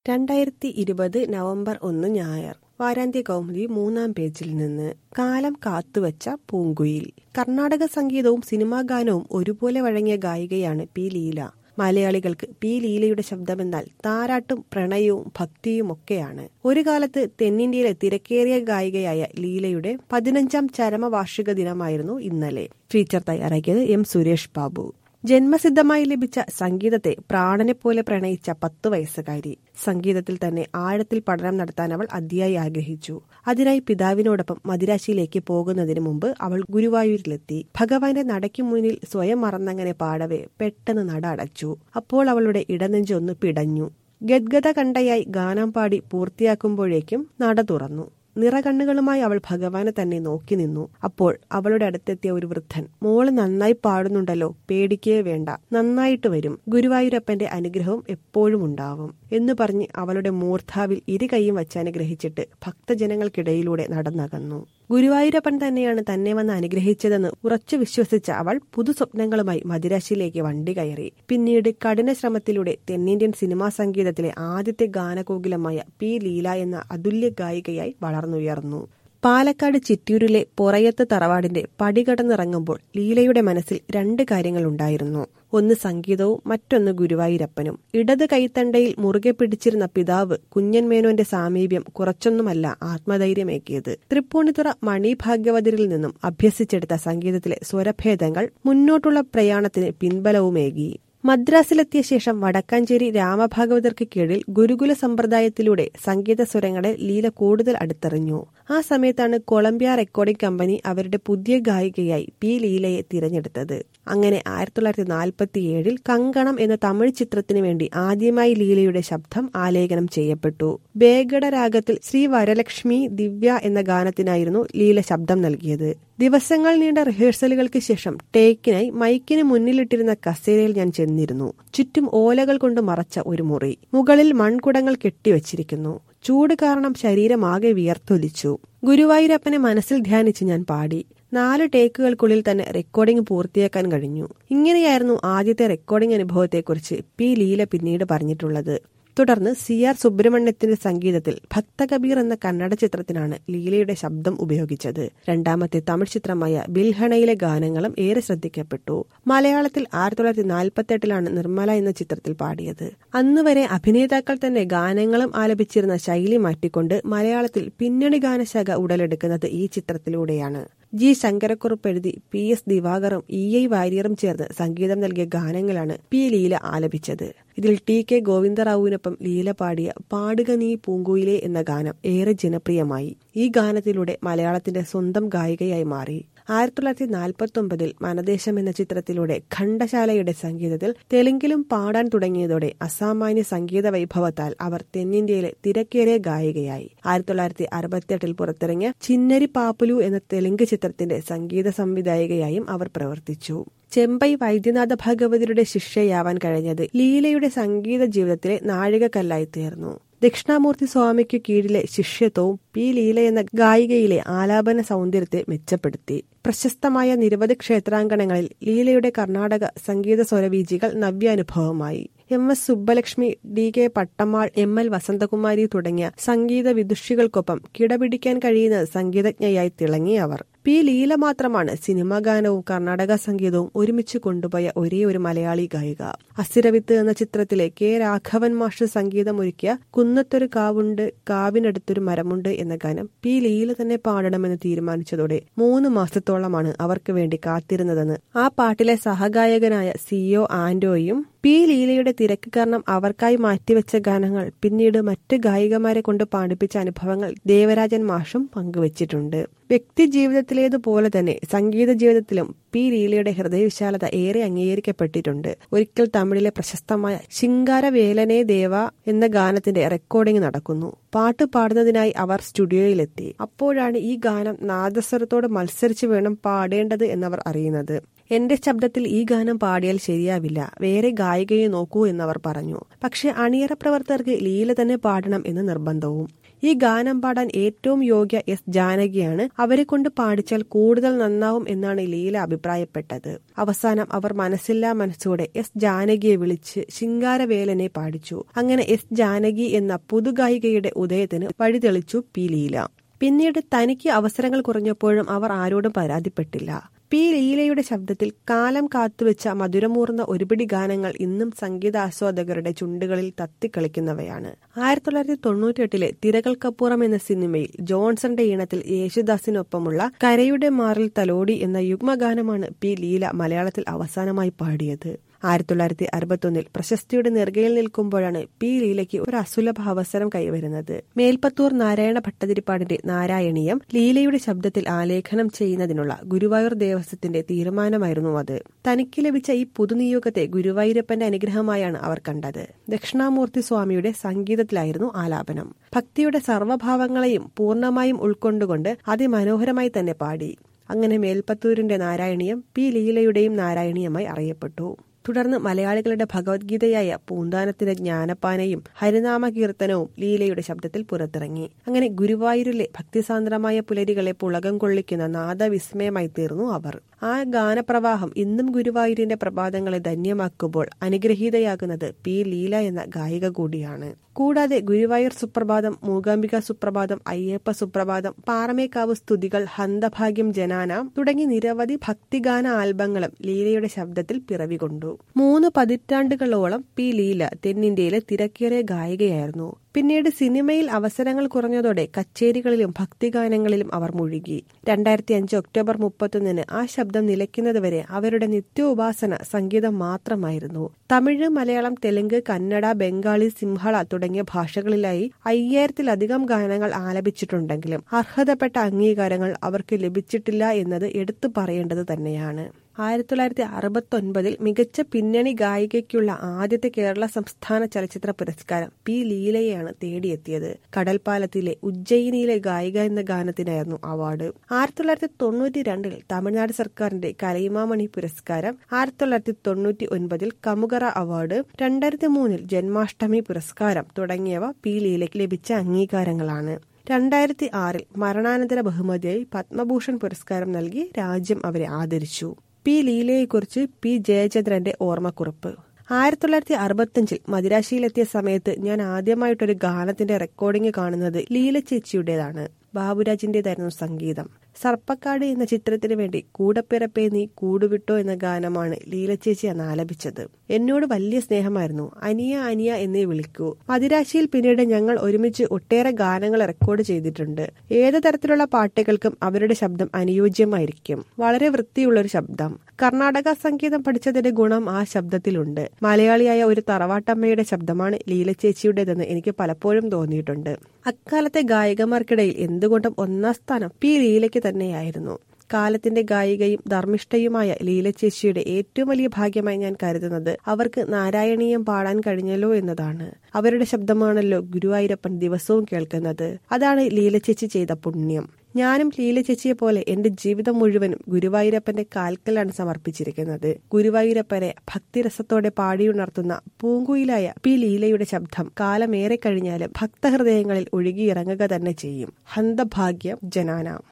രണ്ടായിരത്തി ഇരുപത് നവംബർ ഒന്ന് ഞായർ വാരാന്ത്യ കൗമുദി മൂന്നാം പേജിൽ നിന്ന് കാലം കാത്തുവച്ച പൂങ്കുയിൽ കർണാടക സംഗീതവും സിനിമാ ഗാനവും ഒരുപോലെ വഴങ്ങിയ ഗായികയാണ് പി ലീല മലയാളികൾക്ക് പി ലീലയുടെ ശബ്ദമെന്നാൽ താരാട്ടും പ്രണയവും ഭക്തിയുമൊക്കെയാണ് ഒരു കാലത്ത് തെന്നിന്ത്യയിലെ തിരക്കേറിയ ഗായികയായ ലീലയുടെ പതിനഞ്ചാം ചരമവാർഷിക ദിനമായിരുന്നു ഇന്നലെ ഫീച്ചർ തയ്യാറാക്കിയത് എം സുരേഷ് ബാബു ജന്മസിദ്ധമായി ലഭിച്ച സംഗീതത്തെ പ്രാണനെ പോലെ പ്രണയിച്ച പത്തു വയസ്സുകാരി സംഗീതത്തിൽ തന്നെ ആഴത്തിൽ പഠനം നടത്താൻ അവൾ അതിയായി ആഗ്രഹിച്ചു അതിനായി പിതാവിനോടൊപ്പം മദിരാശിയിലേക്ക് പോകുന്നതിന് മുമ്പ് അവൾ ഗുരുവായൂരിലെത്തി ഭഗവാന്റെ നടയ്ക്കു മുന്നിൽ സ്വയം മറന്നങ്ങനെ പാടവേ പെട്ടെന്ന് നട അടച്ചു അപ്പോൾ അവളുടെ ഇടനെഞ്ച് ഒന്ന് പിടഞ്ഞു ഗദ്ഗത കണ്ടയായി ഗാനം പാടി പൂർത്തിയാക്കുമ്പോഴേക്കും നട തുറന്നു നിറകണ്ണുകളുമായി അവൾ ഭഗവാനെ തന്നെ നോക്കി നിന്നു അപ്പോൾ അവളുടെ അടുത്തെത്തിയ ഒരു വൃദ്ധൻ മോള് നന്നായി പാടുന്നുണ്ടല്ലോ പേടിക്കേ വേണ്ട നന്നായിട്ട് വരും ഗുരുവായൂരപ്പന്റെ അനുഗ്രഹവും എപ്പോഴും ഉണ്ടാവും എന്ന് പറഞ്ഞ് അവളുടെ മൂർധാവിൽ ഇരു കൈയും വച്ച് അനുഗ്രഹിച്ചിട്ട് ഭക്തജനങ്ങൾക്കിടയിലൂടെ നടന്നകന്നു ഗുരുവായൂരപ്പൻ തന്നെയാണ് തന്നെ വന്ന് അനുഗ്രഹിച്ചതെന്ന് ഉറച്ചു വിശ്വസിച്ച അവൾ പുതു സ്വപ്നങ്ങളുമായി മദിരാശിയിലേക്ക് വണ്ടി കയറി പിന്നീട് കഠിന ശ്രമത്തിലൂടെ തെന്നിന്ത്യൻ സിനിമാ സംഗീതത്തിലെ ആദ്യത്തെ ഗാനകോകിലമായ പി ലീല എന്ന അതുല്യ ഗായികയായി വളർന്നുയർന്നു പാലക്കാട് ചിറ്റൂരിലെ പൊറയത്ത് തറവാടിന്റെ പടികടന്നിറങ്ങുമ്പോൾ ലീലയുടെ മനസ്സിൽ രണ്ട് കാര്യങ്ങളുണ്ടായിരുന്നു ഒന്ന് സംഗീതവും മറ്റൊന്ന് ഗുരുവായൂരപ്പനും ഇടത് കൈത്തണ്ടയിൽ മുറുകെ പിടിച്ചിരുന്ന പിതാവ് കുഞ്ഞൻ മേനോന്റെ സാമീപ്യം കുറച്ചൊന്നുമല്ല ആത്മധൈര്യമേക്കിയത് തൃപ്പൂണിത്തുറ മണിഭാഗ്യവതിരിൽ നിന്നും അഭ്യസിച്ചെടുത്ത സംഗീതത്തിലെ സ്വരഭേദങ്ങൾ മുന്നോട്ടുള്ള പ്രയാണത്തിന് പിൻബലവുമേകി മദ്രാസിലെത്തിയ ശേഷം വടക്കാഞ്ചേരി രാമഭാഗവതർക്ക് കീഴിൽ ഗുരുകുല സമ്പ്രദായത്തിലൂടെ സംഗീത സ്വരങ്ങളെ ലീല കൂടുതൽ അടുത്തറിഞ്ഞു ആ സമയത്താണ് കൊളംബിയ റെക്കോർഡിംഗ് കമ്പനി അവരുടെ പുതിയ ഗായികയായി പി ലീലയെ തിരഞ്ഞെടുത്തത് അങ്ങനെ ആയിരത്തി തൊള്ളായിരത്തി നാൽപ്പത്തിയേഴിൽ കങ്കണം എന്ന തമിഴ് ചിത്രത്തിനു വേണ്ടി ആദ്യമായി ലീലയുടെ ശബ്ദം ആലേഖനം ചെയ്യപ്പെട്ടു ബേഗഡ രാഗത്തിൽ ശ്രീ വരലക്ഷ്മി ദിവ്യ എന്ന ഗാനത്തിനായിരുന്നു ലീല ശബ്ദം നൽകിയത് ദിവസങ്ങൾ നീണ്ട റിഹേഴ്സലുകൾക്ക് ശേഷം ടേക്കിനായി മൈക്കിന് മുന്നിലിട്ടിരുന്ന കസേരയിൽ ഞാൻ ചെന്നിരുന്നു ചുറ്റും ഓലകൾ കൊണ്ട് മറച്ച ഒരു മുറി മുകളിൽ മൺകുടങ്ങൾ കെട്ടിവച്ചിരിക്കുന്നു ചൂട് കാരണം ശരീരമാകെ വിയർത്തൊലിച്ചു ഗുരുവായൂരപ്പനെ മനസ്സിൽ ധ്യാനിച്ച് ഞാൻ പാടി നാല് ടേക്കുകൾക്കുള്ളിൽ തന്നെ റെക്കോർഡിംഗ് പൂർത്തിയാക്കാൻ കഴിഞ്ഞു ഇങ്ങനെയായിരുന്നു ആദ്യത്തെ റെക്കോർഡിംഗ് അനുഭവത്തെക്കുറിച്ച് പി ലീല പിന്നീട് പറഞ്ഞിട്ടുള്ളത് തുടർന്ന് സി ആർ സുബ്രഹ്മണ്യത്തിന്റെ സംഗീതത്തിൽ ഭക്തകബീർ എന്ന കന്നഡ ചിത്രത്തിനാണ് ലീലയുടെ ശബ്ദം ഉപയോഗിച്ചത് രണ്ടാമത്തെ തമിഴ് ചിത്രമായ ബിൽഹണയിലെ ഗാനങ്ങളും ഏറെ ശ്രദ്ധിക്കപ്പെട്ടു മലയാളത്തിൽ ആയിരത്തി തൊള്ളായിരത്തി നാൽപ്പത്തെട്ടിലാണ് നിർമ്മല എന്ന ചിത്രത്തിൽ പാടിയത് അന്നുവരെ അഭിനേതാക്കൾ തന്നെ ഗാനങ്ങളും ആലപിച്ചിരുന്ന ശൈലി മാറ്റിക്കൊണ്ട് മലയാളത്തിൽ പിന്നണി ഗാനശാഖ ഉടലെടുക്കുന്നത് ഈ ചിത്രത്തിലൂടെയാണ് ജി ശങ്കരക്കുറുപ്പ് എഴുതി പി എസ് ദിവാകറും ഇ ഐ വാര്യറും ചേർന്ന് സംഗീതം നൽകിയ ഗാനങ്ങളാണ് പി ലീല ആലപിച്ചത് ഇതിൽ ടി കെ ഗോവിന്ദറാവുവിനൊപ്പം ലീല പാടിയ പാടുക നീ പൂങ്കുയിലെ എന്ന ഗാനം ഏറെ ജനപ്രിയമായി ഈ ഗാനത്തിലൂടെ മലയാളത്തിന്റെ സ്വന്തം ഗായികയായി മാറി ആയിരത്തി തൊള്ളായിരത്തി നാൽപ്പത്തി ഒമ്പതിൽ മനദേശം എന്ന ചിത്രത്തിലൂടെ ഖണ്ഡശാലയുടെ സംഗീതത്തിൽ തെലുങ്കിലും പാടാൻ തുടങ്ങിയതോടെ അസാമാന്യ സംഗീത വൈഭവത്താൽ അവർ തെന്നിന്ത്യയിലെ തിരക്കേറിയ ഗായികയായി ആയിരത്തി തൊള്ളായിരത്തി അറുപത്തിയെട്ടിൽ പുറത്തിറങ്ങിയ ചിന്നരി പാപ്പുലു എന്ന തെലുങ്ക് ചിത്രത്തിന്റെ സംഗീത സംവിധായികയായും അവർ പ്രവർത്തിച്ചു ചെമ്പൈ വൈദ്യനാഥ ഭഗവതിയുടെ ശിഷ്യയാവാൻ കഴിഞ്ഞത് ലീലയുടെ സംഗീത ജീവിതത്തിലെ നാഴികക്കല്ലായി തീർന്നു ദക്ഷിണാമൂർത്തി സ്വാമിക്ക് കീഴിലെ ശിഷ്യത്വവും പി ലീല എന്ന ഗായികയിലെ ആലാപന സൗന്ദര്യത്തെ മെച്ചപ്പെടുത്തി പ്രശസ്തമായ നിരവധി ക്ഷേത്രാങ്കണങ്ങളിൽ ലീലയുടെ കർണാടക സംഗീത സ്വരവീചികൾ നവ്യാനുഭവമായി M S Subbulakshmi D K Pattammal M L Vasanthakumari തുടങ്ങിയ സംഗീത വിദുഷികൾക്കൊപ്പം കിടപിടിക്കാൻ കഴിയുന്ന സംഗീതജ്ഞയായി തിളങ്ങി അവർ പി ലീല മാത്രമാണ് സിനിമാ ഗാനവും കർണാടക സംഗീതവും ഒരുമിച്ച് കൊണ്ടുപോയ ഒരേ ഒരു മലയാളി ഗായിക അസിരവിത്ത് എന്ന ചിത്രത്തിലെ കെ രാഘവൻ മാഷ് സംഗീതം ഒരുക്കിയ കുന്നത്തൊരു കാവുണ്ട് കാവിനടുത്തൊരു മരമുണ്ട് എന്ന ഗാനം പി ലീല തന്നെ പാടണമെന്ന് തീരുമാനിച്ചതോടെ മൂന്ന് മാസത്തോളമാണ് അവർക്ക് വേണ്ടി കാത്തിരുന്നതെന്ന് ആ പാട്ടിലെ സഹഗായകനായ സിഒ ആന്റോയും പി ലീലയുടെ തിരക്ക് കാരണം അവർക്കായി മാറ്റിവെച്ച ഗാനങ്ങൾ പിന്നീട് മറ്റ് ഗായികമാരെ കൊണ്ട് പാടിപ്പിച്ച അനുഭവങ്ങൾ ദേവരാജൻ മാഷും പങ്കുവച്ചിട്ടുണ്ട് വ്യക്തി ജീവിതത്തിലേതുപോലെ തന്നെ സംഗീത ജീവിതത്തിലും പി ലീലയുടെ ഹൃദയവിശാലത ഏറെ അംഗീകരിക്കപ്പെട്ടിട്ടുണ്ട് ഒരിക്കൽ തമിഴിലെ പ്രശസ്തമായ ശിങ്കാര വേലനെ ദേവ എന്ന ഗാനത്തിന്റെ റെക്കോർഡിംഗ് നടക്കുന്നു പാട്ട് പാടുന്നതിനായി അവർ സ്റ്റുഡിയോയിലെത്തി അപ്പോഴാണ് ഈ ഗാനം നാദസ്വരത്തോട് മത്സരിച്ച് വേണം പാടേണ്ടത് എന്നവർ അറിയുന്നത് എന്റെ ശബ്ദത്തിൽ ഈ ഗാനം പാടിയാൽ ശരിയാവില്ല വേറെ ഗായികയെ നോക്കൂ എന്നവർ പറഞ്ഞു പക്ഷെ അണിയറ പ്രവർത്തകർക്ക് ലീല തന്നെ പാടണം എന്ന് നിർബന്ധവും ഈ ഗാനം പാടാൻ ഏറ്റവും യോഗ്യ എസ് ജാനകിയാണ് അവരെ കൊണ്ട് പാടിച്ചാൽ കൂടുതൽ നന്നാവും എന്നാണ് ലീല അഭിപ്രായപ്പെട്ടത് അവസാനം അവർ മനസ്സില്ലാ മനസ്സോടെ എസ് ജാനകിയെ വിളിച്ച് ശിങ്കാരവേലനെ പാടിച്ചു അങ്ങനെ എസ് ജാനകി എന്ന പുതുഗായികയുടെ ഉദയത്തിന് വഴിതെളിച്ചു പി ലീല പിന്നീട് തനിക്ക് അവസരങ്ങൾ കുറഞ്ഞപ്പോഴും അവർ ആരോടും പരാതിപ്പെട്ടില്ല പി ലീലയുടെ ശബ്ദത്തിൽ കാലം കാത്തുവെച്ച മധുരമൂർന്ന ഒരുപിടി ഗാനങ്ങൾ ഇന്നും സംഗീതാസ്വാദകരുടെ ചുണ്ടുകളിൽ തത്തിക്കളിക്കുന്നവയാണ് ആയിരത്തി തൊള്ളായിരത്തി തൊണ്ണൂറ്റിയെട്ടിലെ തിരകൾക്കപ്പുറം എന്ന സിനിമയിൽ ജോൺസന്റെ ഈണത്തിൽ യേശുദാസിനൊപ്പമുള്ള കരയുടെ മാറിൽ തലോടി എന്ന യുഗ്മഗാനമാണ് പി ലീല മലയാളത്തിൽ അവസാനമായി പാടിയത് ആയിരത്തി തൊള്ളായിരത്തി അറുപത്തൊന്നിൽ പ്രശസ്തിയുടെ നെറുകയിൽ നിൽക്കുമ്പോഴാണ് പി ലീലയ്ക്ക് ഒരു അസുലഭ അവസരം കൈവരുന്നത് മേൽപ്പത്തൂർ നാരായണ ഭട്ടതിരിപ്പാടിന്റെ നാരായണീയം ലീലയുടെ ശബ്ദത്തിൽ ആലേഖനം ചെയ്യുന്നതിനുള്ള ഗുരുവായൂർ ദേവസ്വത്തിന്റെ തീരുമാനമായിരുന്നു അത് തനിക്ക് ലഭിച്ച ഈ പുതുനിയോഗത്തെ ഗുരുവായൂരപ്പന്റെ അനുഗ്രഹമായാണ് അവർ കണ്ടത് ദക്ഷിണാമൂർത്തി സ്വാമിയുടെ സംഗീതത്തിലായിരുന്നു ആലാപനം ഭക്തിയുടെ സർവ്വഭാവങ്ങളെയും പൂർണ്ണമായും ഉൾക്കൊണ്ടുകൊണ്ട് അതിമനോഹരമായി തന്നെ പാടി അങ്ങനെ മേൽപ്പത്തൂരിന്റെ നാരായണീയം പി ലീലയുടെയും നാരായണീയമായി അറിയപ്പെട്ടു തുടർന്ന് മലയാളികളുടെ ഭഗവത്ഗീതയായ പൂന്താനത്തിന്റെ ജ്ഞാനപ്പാനയും ഹരിനാമ കീർത്തനവും ലീലയുടെ ശബ്ദത്തിൽ പുറത്തിറങ്ങി അങ്ങനെ ഗുരുവായൂരിലെ ഭക്തിസാന്ദ്രമായ പുലരികളെ പുളകം കൊള്ളിക്കുന്ന നാദവിസ്മയമായി തീർന്നു അവർ ആ ഗാനപ്രവാഹം ഇന്നും ഗുരുവായൂരിന്റെ പ്രഭാതങ്ങളെ ധന്യമാക്കുമ്പോൾ അനുഗ്രഹീതയാകുന്നത് പി ലീല എന്ന ഗായിക കൂടിയാണ് കൂടാതെ ഗുരുവായൂർ സുപ്രഭാതം മൂകാംബിക സുപ്രഭാതം അയ്യപ്പ സുപ്രഭാതം പാറമേക്കാവ് സ്തുതികൾ ഹന്തഭാഗ്യം ജനാന തുടങ്ങി നിരവധി ഭക്തിഗാന ആൽബങ്ങളും ലീലയുടെ ശബ്ദത്തിൽ പിറവികൊണ്ടു മൂന്ന് പതിറ്റാണ്ടുകളോളം പി ലീല തെന്നിന്ത്യയിലെ തിരക്കേറിയ ഗായികയായിരുന്നു പിന്നീട് സിനിമയിൽ അവസരങ്ങൾ കുറഞ്ഞതോടെ കച്ചേരികളിലും ഭക്തിഗാനങ്ങളിലും അവർ മുഴുകി രണ്ടായിരത്തി അഞ്ച് ഒക്ടോബർ മുപ്പത്തൊന്നിന് ആ ശബ്ദം നിലയ്ക്കുന്നതുവരെ അവരുടെ നിത്യോപാസന സംഗീതം മാത്രമായിരുന്നു തമിഴ് മലയാളം തെലുങ്ക് കന്നഡ ബംഗാളി സിംഹള തുടങ്ങിയ ഭാഷകളിലായി അയ്യായിരത്തിലധികം ഗാനങ്ങൾ ആലപിച്ചിട്ടുണ്ടെങ്കിലും അർഹതപ്പെട്ട അംഗീകാരങ്ങൾ അവർക്ക് ലഭിച്ചിട്ടില്ല എന്നത് എടുത്തു പറയേണ്ടത് തന്നെയാണ് ആയിരത്തി തൊള്ളായിരത്തി അറുപത്തി ഒൻപതിൽ മികച്ച പിന്നണി ഗായികയ്ക്കുള്ള ആദ്യത്തെ കേരള സംസ്ഥാന ചലച്ചിത്ര പുരസ്കാരം പി ലീലയാണ് തേടിയെത്തിയത് കടൽപ്പാലത്തിലെ ഉജ്ജയിനിയിലെ ഗായിക എന്ന ഗാനത്തിനായിരുന്നു അവാർഡ് ആയിരത്തി തൊള്ളായിരത്തി തൊണ്ണൂറ്റി രണ്ടിൽ തമിഴ്നാട് സർക്കാരിന്റെ കലൈമാമണി പുരസ്കാരം ആയിരത്തി തൊള്ളായിരത്തി തൊണ്ണൂറ്റി ഒൻപതിൽ കമുകറ അവാർഡ് രണ്ടായിരത്തി മൂന്നിൽ ജന്മാഷ്ടമി പുരസ്കാരം തുടങ്ങിയവ പി ലീലയ്ക്ക് ലഭിച്ച അംഗീകാരങ്ങളാണ് രണ്ടായിരത്തി ആറിൽ മരണാനന്തര ബഹുമതിയായി പത്മഭൂഷൺ പുരസ്കാരം നൽകി രാജ്യം അവരെ ആദരിച്ചു പി ലീലയെക്കുറിച്ച് പി ജയചന്ദ്രന്റെ ഓർമ്മക്കുറിപ്പ് ആയിരത്തി തൊള്ളായിരത്തി അറുപത്തിയഞ്ചിൽ മദിരാശിയിലെത്തിയ സമയത്ത് ഞാൻ ആദ്യമായിട്ടൊരു ഗാനത്തിന്റെ റെക്കോർഡിംഗ് കാണുന്നത് ലീല ചേച്ചിയുടേതാണ് ബാബുരാജിന്റേതായിരുന്നു സംഗീതം സർപ്പക്കാട് എന്ന ചിത്രത്തിന് വേണ്ടി കൂടപ്പിറപ്പേ നീ കൂടുവിട്ടോ എന്ന ഗാനമാണ് ലീലച്ചേച്ചി അന്ന് ആലപിച്ചത് എന്നോട് വലിയ സ്നേഹമായിരുന്നു അനിയ അനിയ എന്നേ വിളിക്കൂ മദിരാശിയിൽ പിന്നീട് ഞങ്ങൾ ഒരുമിച്ച് ഒട്ടേറെ ഗാനങ്ങൾ റെക്കോർഡ് ചെയ്തിട്ടുണ്ട് ഏത് തരത്തിലുള്ള പാട്ടുകൾക്കും അവരുടെ ശബ്ദം അനുയോജ്യമായിരിക്കും വളരെ വൃത്തിയുള്ള ഒരു ശബ്ദം കർണാടക സംഗീതം പഠിച്ചതിന്റെ ഗുണം ആ ശബ്ദത്തിലുണ്ട് മലയാളിയായ ഒരു തറവാട്ടമ്മയുടെ ശബ്ദമാണ് ലീലച്ചേച്ചിയുടേതെന്ന് എനിക്ക് പലപ്പോഴും തോന്നിയിട്ടുണ്ട് അക്കാലത്തെ ഗായകമാർക്കിടയിൽ എന്തുകൊണ്ടും ഒന്നാം സ്ഥാനം പി ലീലയ്ക്ക് തന്നെയായിരുന്നു കാലത്തിന്റെ ഗായികയും ധർമ്മിഷ്ഠയുമായ ലീലച്ചേച്ചിയുടെ ഏറ്റവും വലിയ ഭാഗ്യമായി ഞാൻ കരുതുന്നത് അവർക്ക് നാരായണീയം പാടാൻ കഴിഞ്ഞല്ലോ എന്നതാണ് അവരുടെ ശബ്ദമാണല്ലോ ഗുരുവായൂരപ്പൻ ദിവസവും കേൾക്കുന്നത് അതാണ് ലീലച്ചേച്ചി ചെയ്ത പുണ്യം ഞാനും ലീല ചേച്ചിയെ പോലെ എന്റെ ജീവിതം മുഴുവനും ഗുരുവായൂരപ്പന്റെ കാൽക്കലാണ് സമർപ്പിച്ചിരിക്കുന്നത് ഗുരുവായൂരപ്പനെ ഭക്തിരസത്തോടെ പാടിയുണർത്തുന്ന പൂങ്കുയിലായ പി ലീലയുടെ ശബ്ദം കാലമേറെ കഴിഞ്ഞാലും ഭക്തഹൃദയങ്ങളിൽ ഒഴുകിയിറങ്ങുക തന്നെ ചെയ്യും ഹന്തഭാഗ്യം ജനാന